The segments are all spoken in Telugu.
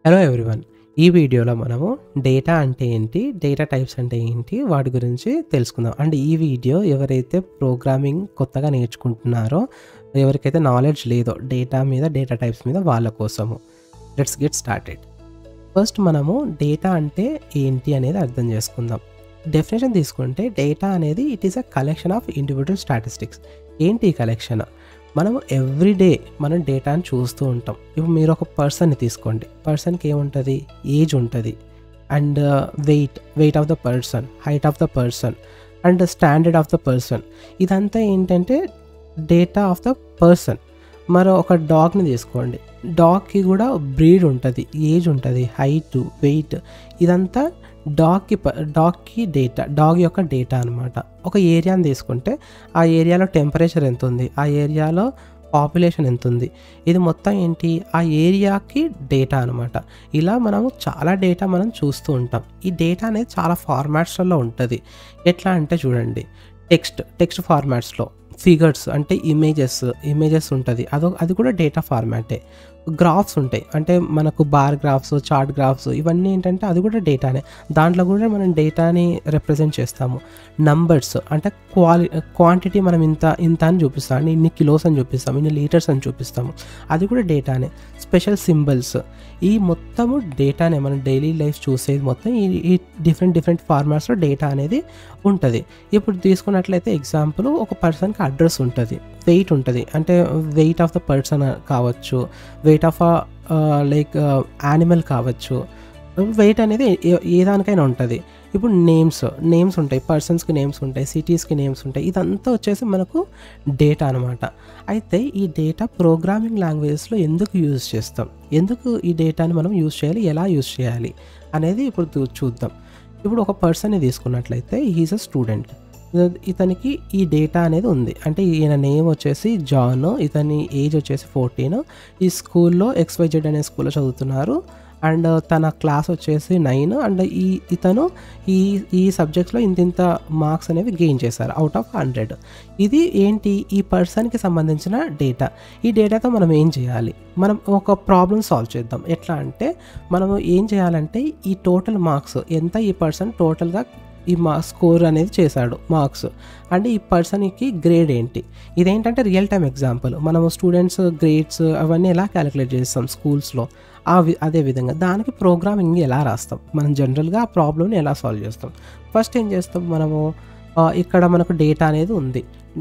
హలో ఎవ్రీవన్ ఈ వీడియోలో మనము డేటా అంటే ఏంటి డేటా టైప్స్ అంటే ఏంటి వాటి గురించి తెలుసుకుందాం అండ్ ఈ వీడియో ఎవరైతే ప్రోగ్రామింగ్ కొత్తగా నేర్చుకుంటున్నారో ఎవరికైతే నాలెడ్జ్ లేదో డేటా మీద డేటా టైప్స్ మీద వాళ్ళ కోసము లెట్స్ గెట్ స్టార్టెడ్ ఫస్ట్ మనము డేటా అంటే ఏంటి అనేది అర్థం చేసుకుందాం డెఫినేషన్ తీసుకుంటే డేటా అనేది it is a collection of individual statistics ఏంటి ఈ కలెక్షన్ మనము ఎవ్రీడే మనం డేటాని చూస్తూ ఉంటాం ఇప్పుడు మీరు ఒక పర్సన్ని తీసుకోండి పర్సన్కి ఏముంటుంది ఏజ్ ఉంటుంది and weight weight of the person height of the person and standard of the person ఇదంతా ఏంటంటే డేటా ఆఫ్ ద పర్సన్ మరో ఒక డాగ్ని తీసుకోండి డాగ్కి కూడా బ్రీడ్ ఉంటుంది ఏజ్ ఉంటుంది హైట్ వెయిట్ ఇదంతా డాగ్కి డాగ్కి డేటా డాగ్ యొక్క డేటా అనమాట ఒక ఏరియాని తీసుకుంటే ఆ ఏరియాలో టెంపరేచర్ ఎంత ఉంది ఆ ఏరియాలో పాపులేషన్ ఎంత ఉంది ఇది మొత్తం ఏంటి ఆ ఏరియాకి డేటా అనమాట ఇలా మనము చాలా డేటా మనం చూస్తూ ఉంటాం ఈ డేటా అనేది చాలా ఫార్మాట్స్లలో ఉంటుంది ఎట్లా అంటే చూడండి టెక్స్ట్ టెక్స్ట్ ఫార్మాట్స్లో ఫిగర్స్ అంటే ఇమేజెస్ ఇమేజెస్ ఉంటుంది అదో అది కూడా డేటా ఫార్మాటే గ్రాఫ్స్ ఉంటాయి అంటే మనకు బార్ గ్రాఫ్స్ చార్ట్ గ్రాఫ్స్ ఇవన్నీ ఏంటంటే అది కూడా డేటానే దాంట్లో కూడా మనం డేటాని రిప్రజెంట్ చేస్తాము నంబర్స్ అంటే క్వాలి క్వాంటిటీ మనం ఇంత ఇంత అని చూపిస్తాం అంటే ఇన్ని కిలోస్ అని చూపిస్తాం ఇన్ని లీటర్స్ అని చూపిస్తాము అది కూడా డేటానే స్పెషల్ సింబల్స్ ఈ మొత్తము డేటానే మనం డైలీ లైఫ్ చూసేది మొత్తం ఈ ఈ డిఫరెంట్ డిఫరెంట్ ఫార్మాట్స్లో డేటా అనేది ఉంటుంది ఇప్పుడు తీసుకున్నట్లయితే ఎగ్జాంపుల్ ఒక పర్సన్కి అడ్రస్ ఉంటుంది వెయిట్ ఉంటుంది అంటే వెయిట్ ఆఫ్ ద పర్సన్ కావచ్చు వెయిట్ ఆఫ్ లైక్ యానిమల్ కావచ్చు వెయిట్ అనేది ఏ దానికైనా ఉంటుంది ఇప్పుడు నేమ్స్ నేమ్స్ ఉంటాయి పర్సన్స్కి నేమ్స్ ఉంటాయి సిటీస్కి నేమ్స్ ఉంటాయి ఇదంతా వచ్చేసి మనకు డేటా అనమాట అయితే ఈ డేటా ప్రోగ్రామింగ్ లాంగ్వేజెస్లో ఎందుకు యూజ్ చేస్తాం ఎందుకు ఈ డేటాని మనం యూజ్ చేయాలి ఎలా యూజ్ చేయాలి అనేది ఇప్పుడు చూద్దాం ఇప్పుడు ఒక పర్సన్ని తీసుకున్నట్లయితే హీస్ అ స్టూడెంట్ ఇతనికి ఈ డేటా అనేది ఉంది అంటే ఈయన నేమ్ వచ్చేసి జాన్ ఇతని ఏజ్ వచ్చేసి ఫోర్టీన్ ఈ స్కూల్లో ఎక్స్వైజెడ్ అనే స్కూల్లో చదువుతున్నారు అండ్ తన క్లాస్ వచ్చేసి నైన్ అండ్ ఈ ఇతను ఈ ఈ సబ్జెక్ట్స్లో ఇంత ఇంత మార్క్స్ అనేవి గెయిన్ చేశారు అవుట్ ఆఫ్ హండ్రెడ్ ఇది ఏంటి ఈ పర్సన్కి సంబంధించిన డేటా ఈ డేటాతో మనం ఏం చేయాలి మనం ఒక ప్రాబ్లం సాల్వ్ చేద్దాం ఎట్లా అంటే మనము ఏం చేయాలంటే ఈ టోటల్ మార్క్స్ ఎంత ఈ పర్సన్ టోటల్గా ఈ మా స్కోర్ అనేది చేశాడు మార్క్స్ అంటే ఈ పర్సన్కి గ్రేడ్ ఏంటి ఇదేంటంటే రియల్ టైం ఎగ్జాంపుల్ మనము స్టూడెంట్స్ గ్రేడ్స్ అవన్నీ ఎలా క్యాలిక్యులేట్ చేస్తాం స్కూల్స్లో ఆ అదే విధంగా దానికి ప్రోగ్రామింగ్ ఎలా రాస్తాం మనం జనరల్గా ఆ ప్రాబ్లమ్ని ఎలా సాల్వ్ చేస్తాం ఫస్ట్ ఏం చేస్తాం మనము ఇక్కడ మనకు డేటా అనేది ఉంది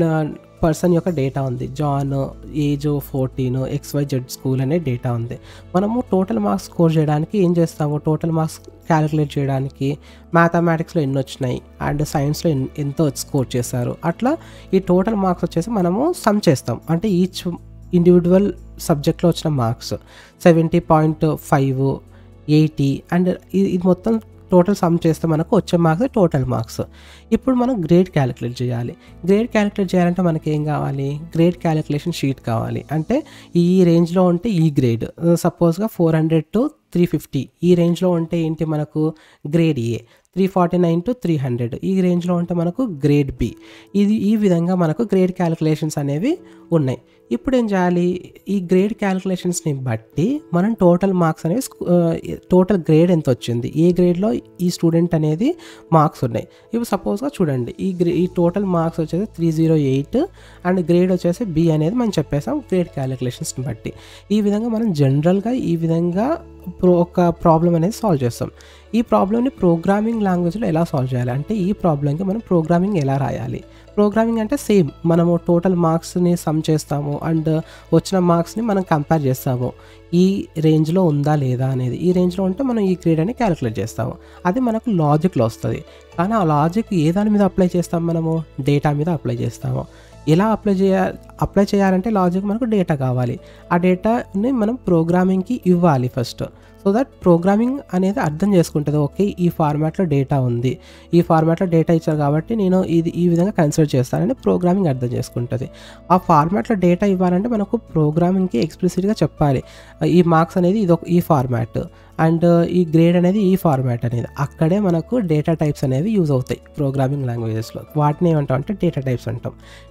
పర్సన్ యొక్క డేటా ఉంది John age fourteen XY Z school అనే డేటా ఉంది మనము టోటల్ మార్క్స్ స్కోర్ చేయడానికి ఏం చేస్తాము టోటల్ మార్క్స్ క్యాలిక్యులేట్ చేయడానికి మ్యాథమెటిక్స్లో ఎన్ని వచ్చినాయి అండ్ సైన్స్లో ఎంతో స్కోర్ చేశారు అట్లా ఈ టోటల్ మార్క్స్ వచ్చేసి మనము సమ్ చేస్తాం అంటే ఈచ్ ఇండివిజువల్ సబ్జెక్ట్లో వచ్చిన marks seventy point five eighty and ఇది మొత్తం టోటల్ సమ్ చేస్తే మనకు వచ్చే మార్క్స్ టోటల్ మార్క్స్ ఇప్పుడు మనం గ్రేడ్ క్యాలిక్యులేట్ చేయాలి గ్రేడ్ క్యాలిక్యులేట్ చేయాలంటే మనకి ఏం కావాలి గ్రేడ్ క్యాలిక్యులేషన్ షీట్ కావాలి అంటే ఈ రేంజ్లో ఉంటే ఈ గ్రేడ్ సపోజ్గా four hundred to three fifty ఈ రేంజ్లో ఉంటే ఏంటి మనకు grade A three forty nine to three hundred ఈ రేంజ్లో ఉంటే మనకు గ్రేడ్ బి ఇది ఈ విధంగా మనకు గ్రేడ్ క్యాలిక్యులేషన్స్ అనేవి ఉన్నాయి ఇప్పుడు ఏం చేయాలి ఈ గ్రేడ్ క్యాలిక్యులేషన్స్ని బట్టి మనం టోటల్ మార్క్స్ అనేవి టోటల్ గ్రేడ్ ఎంత వచ్చింది ఏ గ్రేడ్లో ఈ స్టూడెంట్ అనేది మార్క్స్ ఉన్నాయి ఇప్పుడు సపోజ్గా చూడండి ఈ గ్రే ఈ టోటల్ మార్క్స్ వచ్చేసి three zero eight and grade వచ్చేసి బి అనేది మనం చెప్పేసాం గ్రేడ్ క్యాలిక్యులేషన్స్ని బట్టి ఈ విధంగా మనం జనరల్గా ఈ విధంగా ప్రో ఒక ప్రాబ్లం అనేది సాల్వ్ చేస్తాం ఈ ప్రాబ్లమ్ని ప్రోగ్రామింగ్ లాంగ్వేజ్లో ఎలా సాల్వ్ చేయాలి అంటే ఈ ప్రాబ్లంకి మనం ప్రోగ్రామింగ్ ఎలా రాయాలి ప్రోగ్రామింగ్ అంటే సేమ్ మనము టోటల్ మార్క్స్ని సమ్ చేస్తాము అండ్ వచ్చిన మార్క్స్ని మనం కంపేర్ చేస్తాము ఈ రేంజ్లో ఉందా లేదా అనేది ఈ రేంజ్లో ఉంటే మనం ఈ గ్రేడ్ అని క్యాలిక్యులేట్ చేస్తాము అది మనకు లాజిక్లో వస్తుంది కానీ ఆ లాజిక్ ఏ దాని మీద అప్లై చేస్తాం మనము డేటా మీద అప్లై చేస్తాము ఎలా అప్లై చేయాలి అప్లై చేయాలంటే లాజిక్ మనకు డేటా కావాలి ఆ డేటాని మనం ప్రోగ్రామింగ్కి ఇవ్వాలి ఫస్ట్ సో దట్ ప్రోగ్రామింగ్ అనేది అర్థం చేసుకుంటుంది ఓకే ఈ ఫార్మాట్లో డేటా ఉంది ఈ ఫార్మాట్లో డేటా ఇచ్చారు కాబట్టి నేను ఇది ఈ విధంగా కన్సిడర్ చేస్తానని ప్రోగ్రామింగ్ అర్థం చేసుకుంటుంది ఆ ఫార్మాట్లో డేటా ఇవ్వాలంటే మనకు ప్రోగ్రామింగ్కి ఎక్స్ప్లిసిట్గా చెప్పాలి ఈ మార్క్స్ అనేది ఇది ఈ ఫార్మాట్ అండ్ ఈ గ్రేడ్ అనేది ఈ ఫార్మాట్ అనేది అక్కడే మనకు డేటా టైప్స్ అనేవి యూజ్ అవుతాయి ప్రోగ్రామింగ్ లాంగ్వేజెస్లో వాటిని ఏమంటాం అంటే డేటా టైప్స్ అంటాం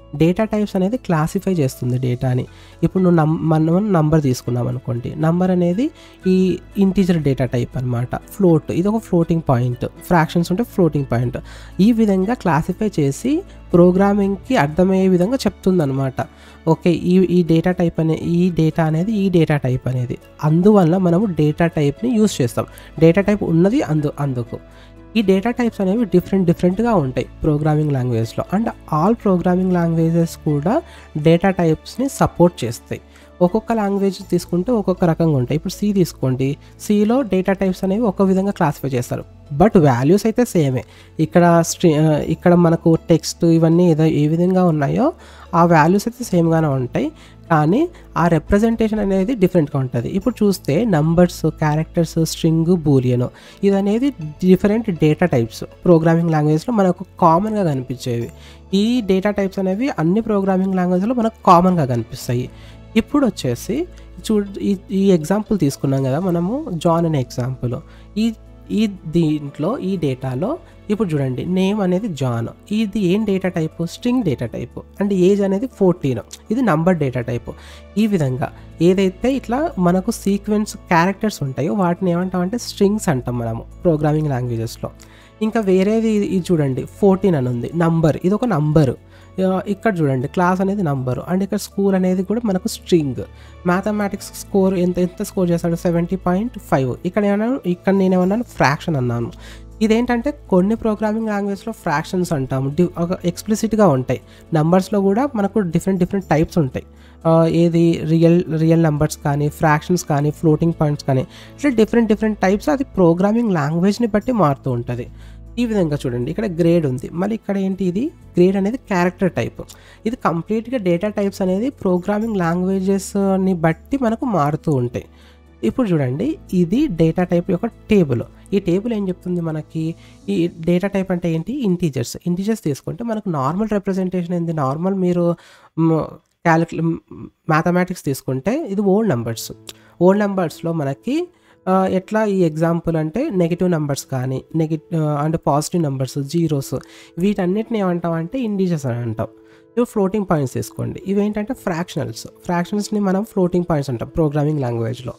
డేటా టైప్స్ అనేది క్లాసిఫై చేస్తుంది డేటాని ఇప్పుడు నువ్వు నం మనం నంబర్ తీసుకున్నాం అనుకోండి నంబర్ అనేది ఈ ఇంటీజర్ డేటా టైప్ అనమాట ఫ్లోట్ ఇది ఒక ఫ్లోటింగ్ పాయింట్ ఫ్రాక్షన్స్ ఉంటే ఫ్లోటింగ్ పాయింట్ ఈ విధంగా క్లాసిఫై చేసి ప్రోగ్రామింగ్కి అర్థమయ్యే విధంగా చెప్తుంది అనమాట ఓకే ఈ ఈ డేటా టైప్ అనే ఈ డేటా అనేది ఈ డేటా టైప్ అనేది అందువల్ల మనము డేటా టైప్ని యూస్ చేస్తాం డేటా టైప్ ఉన్నది అందు అందుకు ఈ డేటా టైప్స్ అనేవి డిఫరెంట్ డిఫరెంట్గా ఉంటాయి ప్రోగ్రామింగ్ లాంగ్వేజ్లో అండ్ ఆల్ ప్రోగ్రామింగ్ లాంగ్వేజెస్ కూడా డేటా టైప్స్ని సపోర్ట్ చేస్తాయి ఒక్కొక్క లాంగ్వేజ్ తీసుకుంటే ఒక్కొక్క రకంగా ఉంటాయి ఇప్పుడు సి తీసుకోండి సిలో డేటా టైప్స్ అనేవి ఒక విధంగా క్లాసిఫై చేస్తారు బట్ వాల్యూస్ అయితే సేమే ఇక్కడ స్ట్రీ ఇక్కడ మనకు టెక్స్ట్ ఇవన్నీ ఏదో ఏ విధంగా ఉన్నాయో ఆ వాల్యూస్ అయితే సేమ్గానే ఉంటాయి కానీ ఆ రిప్రజెంటేషన్ అనేది డిఫరెంట్గా ఉంటుంది ఇప్పుడు చూస్తే నంబర్స్ క్యారెక్టర్స్ స్ట్రింగ్ బూలియన్ ఇది అనేది డిఫరెంట్ డేటా టైప్స్ ప్రోగ్రామింగ్ లాంగ్వేజ్లో మనకు కామన్గా కనిపించేవి ఈ డేటా టైప్స్ అనేవి అన్ని ప్రోగ్రామింగ్ లాంగ్వేజ్లో మనకు కామన్గా కనిపిస్తాయి ఇప్పుడు వచ్చేసి చూ ఈ ఈ ఎగ్జాంపుల్ తీసుకున్నాం కదా మనము జాన్ అనే ఎగ్జాంపుల్ ఈ ఈ దీంట్లో ఈ డేటాలో ఇప్పుడు చూడండి నేమ్ అనేది జాన్ ఇది ఏం data type string data type and age అనేది ఫోర్టీన్ ఇది నంబర్ డేటా టైపు ఈ విధంగా ఏదైతే ఇట్లా మనకు సీక్వెన్స్ క్యారెక్టర్స్ ఉంటాయో వాటిని ఏమంటామంటే స్ట్రింగ్స్ అంటాం మనము ప్రోగ్రామింగ్ లాంగ్వేజెస్లో ఇంకా వేరేది ఇది చూడండి ఫోర్టీన్ అని ఉంది నంబర్ ఇది ఒక నంబరు ఇక్కడ చూడండి క్లాస్ అనేది నంబరు అండ్ ఇక్కడ స్కూల్ అనేది కూడా మనకు స్ట్రింగ్ మ్యాథమెటిక్స్ స్కోర్ ఎంత ఎంత స్కోర్ చేస్తాడు సెవెంటీ పాయింట్ ఫైవ్ ఇక్కడ ఏమన్నా ఇక్కడ నేను ఏమన్నాను ఫ్రాక్షన్ అన్నాను ఇదేంటంటే కొన్ని ప్రోగ్రామింగ్ లాంగ్వేజ్లో ఫ్రాక్షన్స్ అంటాము డి ఒక ఎక్స్ప్లిసిట్గా ఉంటాయి నెంబర్స్లో కూడా మనకు డిఫరెంట్ డిఫరెంట్ టైప్స్ ఉంటాయి ఏది రియల్ రియల్ నెంబర్స్ కానీ ఫ్రాక్షన్స్ కానీ ఫ్లోటింగ్ పాయింట్స్ కానీ ఇట్లా డిఫరెంట్ డిఫరెంట్ టైప్స్ అది ప్రోగ్రామింగ్ లాంగ్వేజ్ని బట్టి మారుతూ ఉంటుంది ఈ విధంగా చూడండి ఇక్కడ గ్రేడ్ ఉంది మళ్ళీ ఇక్కడ ఏంటి ఇది గ్రేడ్ అనేది క్యారెక్టర్ టైప్ ఇది కంప్లీట్గా డేటా టైప్స్ అనేది ప్రోగ్రామింగ్ లాంగ్వేజెస్ని బట్టి మనకు మారుతూ ఉంటాయి ఇప్పుడు చూడండి ఇది డేటా టైప్ యొక్క టేబుల్ ఈ టేబుల్ ఏం చెప్తుంది మనకి ఈ డేటా టైప్ అంటే ఏంటి ఇంటీజర్స్ ఇంటీజర్స్ తీసుకుంటే మనకు నార్మల్ రిప్రజెంటేషన్ ఏంది నార్మల్ మీరు క్యాలిక్యు మ్యాథమెటిక్స్ తీసుకుంటే ఇది ఓల్డ్ నెంబర్స్ ఓల్డ్ నెంబర్స్లో మనకి ఎట్లా ఈ ఎగ్జాంపుల్ అంటే నెగిటివ్ నెంబర్స్ కానీ నెగిటివ్ అంటే పాజిటివ్ నెంబర్స్ జీరోస్ వీటన్నిటిని ఏమంటాం అంటే ఇండిజర్స్ అని అంటాం ఇవి ఫ్లోటింగ్ పాయింట్స్ తీసుకోండి ఇవి ఏంటంటే ఫ్రాక్షనల్స్ ఫ్రాక్షన్స్ని మనం ఫ్లోటింగ్ పాయింట్స్ అంటాం ప్రోగ్రామింగ్ లాంగ్వేజ్లో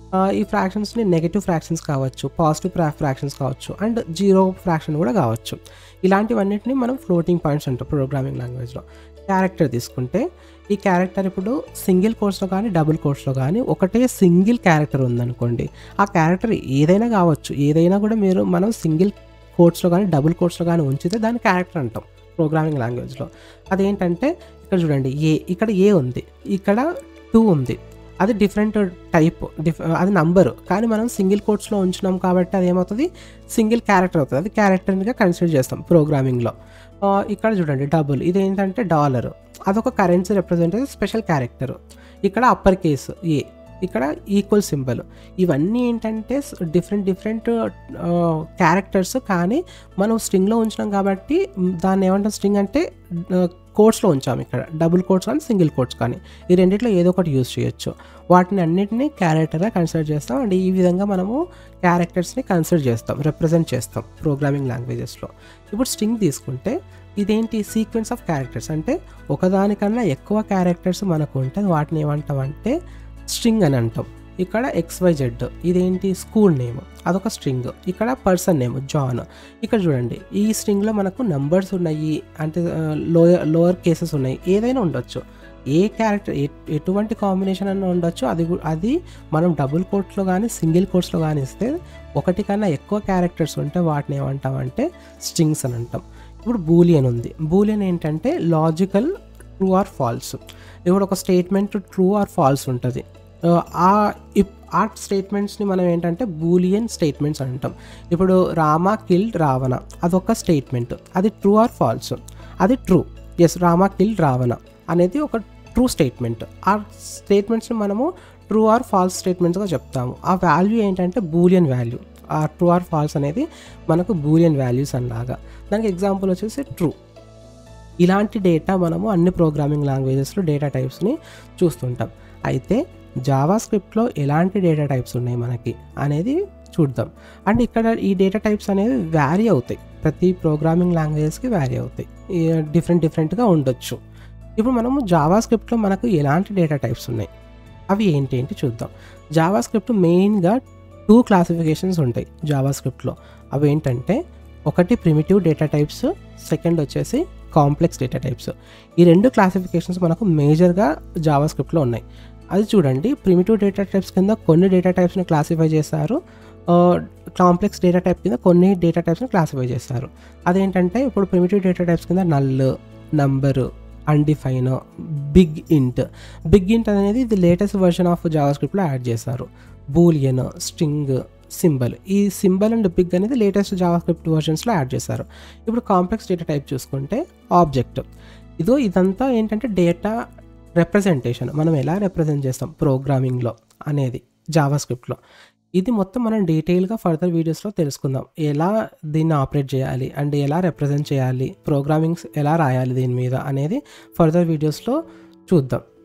ఈ ఫ్రాక్షన్స్ని నెగిటివ్ ఫ్రాక్షన్స్ కావచ్చు పాజిటివ్ ఫ్రాక్షన్స్ కావచ్చు అండ్ జీరో ఫ్రాక్షన్ కూడా కావచ్చు ఇలాంటివన్నిటిని మనం ఫ్లోటింగ్ పాయింట్స్ అంటాం ప్రోగ్రామింగ్ లాంగ్వేజ్లో క్యారెక్టర్ తీసుకుంటే ఈ క్యారెక్టర్ ఇప్పుడు సింగిల్ కోర్స్లో కానీ డబుల్ కోర్స్లో కానీ ఒకటే సింగిల్ క్యారెక్టర్ ఉందనుకోండి ఆ క్యారెక్టర్ ఏదైనా కావచ్చు ఏదైనా కూడా మీరు మనం సింగిల్ కోర్స్లో కానీ డబుల్ కోర్స్లో కానీ ఉంచితే దాన్ని క్యారెక్టర్ అంటాం ప్రోగ్రామింగ్ లాంగ్వేజ్లో అదేంటంటే ఇక్కడ చూడండి ఏ ఇక్కడ ఏ ఉంది ఇక్కడ టూ ఉంది అది డిఫరెంట్ టైప్ డిఫ్ అది నంబరు కానీ మనం సింగిల్ కోట్స్లో ఉంచినాం కాబట్టి అది ఏమవుతుంది సింగిల్ క్యారెక్టర్ అవుతుంది అది క్యారెక్టర్గా కన్సిడర్ చేస్తాం ప్రోగ్రామింగ్లో ఇక్కడ చూడండి డబుల్ ఇది ఏంటంటే డాలర్ అదొక కరెన్సీ రిప్రజెంటేటివ్ స్పెషల్ క్యారెక్టర్ ఇక్కడ అప్పర్ కేసు ఏ ఇక్కడ ఈక్వల్ సింబల్ ఇవన్నీ ఏంటంటే డిఫరెంట్ డిఫరెంట్ క్యారెక్టర్స్ కానీ మనం స్ట్రింగ్లో ఉంచినాం కాబట్టి దాన్ని ఏమంటాం స్ట్రింగ్ అంటే కోడ్స్లో ఉంచాము ఇక్కడ డబుల్ కోడ్స్ కానీ సింగిల్ కోడ్స్ కానీ ఈ రెండిట్లో ఏదో ఒకటి యూజ్ చేయొచ్చు వాటిని అన్నిటినీ క్యారెక్టర్గా కన్సిడర్ చేస్తాం అండ్ ఈ విధంగా మనము క్యారెక్టర్స్ని కన్సిడర్ చేస్తాం రిప్రజెంట్ చేస్తాం ప్రోగ్రామింగ్ లాంగ్వేజెస్లో ఇప్పుడు స్ట్రింగ్ తీసుకుంటే ఇదేంటి సీక్వెన్స్ ఆఫ్ క్యారెక్టర్స్ అంటే ఒకదానికన్నా ఎక్కువ క్యారెక్టర్స్ మనకు ఉంటే వాటిని ఏమంటాం అంటే స్ట్రింగ్ అని అంటాం ఇక్కడ ఎక్స్వైజెడ్ ఇదేంటి స్కూల్ నేమ్ అదొక స్ట్రింగ్ ఇక్కడ పర్సన్ నేమ్ జాన్ ఇక్కడ చూడండి ఈ స్ట్రింగ్లో మనకు నెంబర్స్ ఉన్నాయి అంటే లోయర్ లోయర్ కేసెస్ ఉన్నాయి ఏదైనా ఉండొచ్చు ఏ క్యారెక్టర్ ఎటువంటి కాంబినేషన్ అన్న ఉండొచ్చు అది అది మనం డబుల్ కోట్స్లో కానీ సింగిల్ కోట్స్లో కానీ ఇస్తే ఒకటి కన్నా ఎక్కువ క్యారెక్టర్స్ ఉంటే వాటిని ఏమంటామంటే స్ట్రింగ్స్ అని అంటాం ఇప్పుడు బూలియన్ ఉంది బూలియన్ ఏంటంటే లాజికల్ ట్రూ ఆర్ ఫాల్స్ ఇప్పుడు ఒక స్టేట్మెంట్ ట్రూ ఆర్ ఫాల్స్ ఉంటుంది ఆ ఆ స్టేట్మెంట్స్ని మనం ఏంటంటే బూలియన్ స్టేట్మెంట్స్ అంటాం ఇప్పుడు రామ కిల్డ్ రావణ అదొక స్టేట్మెంట్ అది ట్రూ ఆర్ ఫాల్స్ అది true as Rama killed Ravana అనేది ఒక ట్రూ స్టేట్మెంట్ ఆ స్టేట్మెంట్స్ని మనము ట్రూ ఆర్ ఫాల్స్ స్టేట్మెంట్స్గా చెప్తాము ఆ వాల్యూ ఏంటంటే బూలియన్ వాల్యూ ఆ ట్రూ ఆర్ ఫాల్స్ అనేది మనకు బూలియన్ వాల్యూస్ అన్నలాగా దానికి ఎగ్జాంపుల్ వచ్చేసి ట్రూ ఇలాంటి డేటా మనము అన్ని ప్రోగ్రామింగ్ లాంగ్వేజెస్లో డేటా టైప్స్ని చూస్తుంటాం అయితే జావా స్క్రిప్ట్లో ఎలాంటి డేటా టైప్స్ ఉన్నాయి మనకి అనేది చూద్దాం అండ్ ఇక్కడ ఈ డేటా టైప్స్ అనేవి వ్యారీ అవుతాయి ప్రతి ప్రోగ్రామింగ్ లాంగ్వేజెస్కి వ్యారీ అవుతాయి డిఫరెంట్ డిఫరెంట్గా ఉండొచ్చు ఇప్పుడు మనము జావా స్క్రిప్ట్లో మనకు ఎలాంటి డేటా టైప్స్ ఉన్నాయి అవి ఏంటి ఏంటి చూద్దాం జావా స్క్రిప్ట్ మెయిన్గా టూ క్లాసిఫికేషన్స్ ఉంటాయి జావా స్క్రిప్ట్లో అవి ఏంటంటే ఒకటి ప్రిమిటివ్ డేటా టైప్స్ సెకండ్ వచ్చేసి కాంప్లెక్స్ డేటా టైప్స్ ఈ రెండు క్లాసిఫికేషన్స్ మనకు మేజర్గా జావా స్క్రిప్ట్లో ఉన్నాయి అది చూడండి ప్రిమిటివ్ డేటా టైప్స్ కింద కొన్ని డేటా టైప్స్ని క్లాసిఫై చేస్తారు కాంప్లెక్స్ డేటా టైప్ కింద కొన్ని డేటా టైప్స్ని క్లాసిఫై చేస్తారు అదేంటంటే ఇప్పుడు ప్రిమిటివ్ డేటా టైప్స్ కింద null number undefined big int big int అనేది ఇది లేటెస్ట్ వర్షన్ ఆఫ్ జావా స్క్రిప్ట్లో యాడ్ చేశారు బూలియన్ స్ట్రింగ్ సింబల్ ఈ సింబల్ అండ్ బిగ్ అనేది లేటెస్ట్ జావా స్క్రిప్ట్ వర్షన్స్లో యాడ్ చేశారు ఇప్పుడు కాంప్లెక్స్ డేటా టైప్ చూసుకుంటే ఆబ్జెక్ట్ ఇదో ఇదంతా ఏంటంటే డేటా రిప్రజెంటేషన్ మనం ఎలా రిప్రజెంట్ చేస్తాం ప్రోగ్రామింగ్లో అనేది జావా స్క్రిప్ట్లో ఇది మొత్తం మనం డీటెయిల్గా ఫర్దర్ వీడియోస్లో తెలుసుకుందాం ఎలా దీన్ని ఆపరేట్ చేయాలి అండ్ ఎలా రిప్రజెంట్ చేయాలి ప్రోగ్రామింగ్స్ ఎలా రాయాలి దీని మీద అనేది ఫర్దర్ వీడియోస్లో చూద్దాం